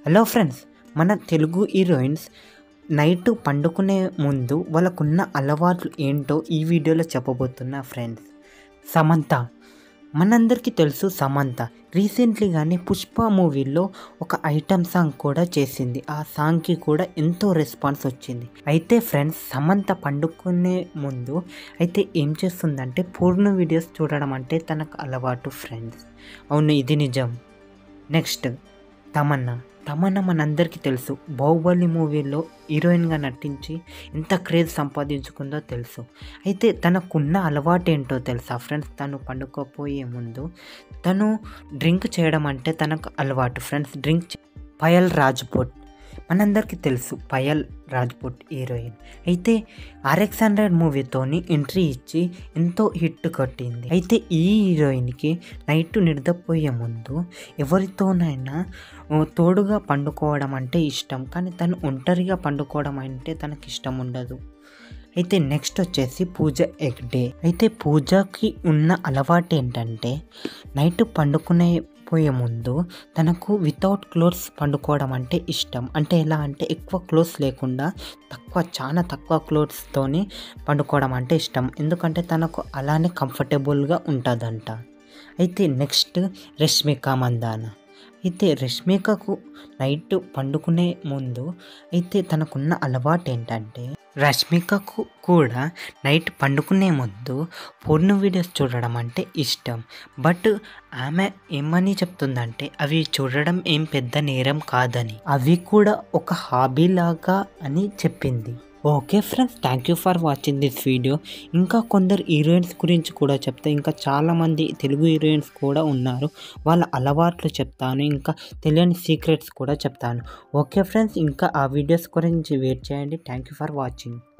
hello friends మన Telugu heroines night పండుకునే ముందు వాళ్ళకున్న అలవాట్లు ఏంటో ఈ వీడియోలో చెప్పబోతున్నా ఫ్రెండ్స్ సమంత మనందరికీ తెలుసు సమంత రీసెంట్లీగానే పుష్ప మూవీలో ఒక ఐటమ్ సాంగ్ కూడా చేసింది ఆ సాంగ్కి కూడా ఎంతో రెస్పాన్స్ వచ్చింది అయితే ఫ్రెండ్స్ సమంత పండుకునే ముందు అయితే ఏం చేస్తుందంటే పూర్ణ వీడియోస్ చూడడం అంటే తనకు అలవాటు ఫ్రెండ్స్ అవును ఇది నిజం నెక్స్ట్ తమన్నా తమన్నా మనందరికీ తెలుసు బాహుబలి మూవీలో హీరోయిన్గా నటించి ఎంత క్రేజ్ సంపాదించుకుందో తెలుసు అయితే తనకున్న అలవాటు ఏంటో తెలుసా ఫ్రెండ్స్ తను పండుకోపోయే ముందు తను డ్రింక్ చేయడం అంటే తనకు అలవాటు ఫ్రెండ్స్ డ్రింక్ చే- పయల్ రాజ్పుట్ మనందరికీ తెలుసు పయల్ రాజ్పుట్ హీరోయిన్ అయితే ఆర్ఎక్స్ హండ్రెడ్ మూవీతోని ఎంట్రీ ఇచ్చి ఎంతో హిట్ కొట్టింది అయితే ఈ హీరోయిన్కి నైట్ నిద్రపోయే ముందు ఎవరితోనైనా ఓ, తోడుగా పండుకోవడం అంటే ఇష్టం కానీ తను ఒంటరిగా పండుకోవడం అంటే తనకి ఇష్టం ఉండదు అయితే నెక్స్ట్ వచ్చేసి పూజ ఎగ్డే అయితే పూజకి ఉన్న అలవాటు ఏంటంటే నైట్ పండుకునే పోయే ముందు తనకు వితౌట్ క్లోత్స్ పండుకోవడం అంటే ఇష్టం అంటే ఎలా అంటే ఎక్కువ క్లోత్స్ లేకుండా తక్కువ చాలా తక్కువ క్లోత్స్తోని పండుకోవడం అంటే ఇష్టం ఎందుకంటే తనకు అలానే కంఫర్టబుల్గా ఉంటుందంట అయితే నెక్స్ట్ రష్మిక మందాన అయితే రష్మికకు నైట్ పండుకునే ముందు అయితే తనకున్న అలవాటు ఏంటంటే రష్మికకు కూడా నైట్ పండుకునే ముందు పూర్ణ వీడియోస్ చూడడం అంటే ఇష్టం బట్ ఆమె ఏమని చెప్తుందంటే అవి చూడడం ఏం పెద్ద నేరం కాదని అవి కూడా ఒక హాబీ లాగా అని చెప్పింది okay friends thank you for watching this video ఇంకా కొందరు హీరోయిన్స్ గురించి కూడా చెప్తా ఇంకా చాలామంది తెలుగు హీరోయిన్స్ కూడా ఉన్నారు వాళ్ళ అలవాట్లు చెప్తాను ఇంకా తెలియని సీక్రెట్స్ కూడా చెప్తాను ఓకే ఫ్రెండ్స్ ఇంకా ఆ వీడియోస్ గురించి వెయిట్ చేయండి థ్యాంక్ యూ ఫర్ వాచింగ్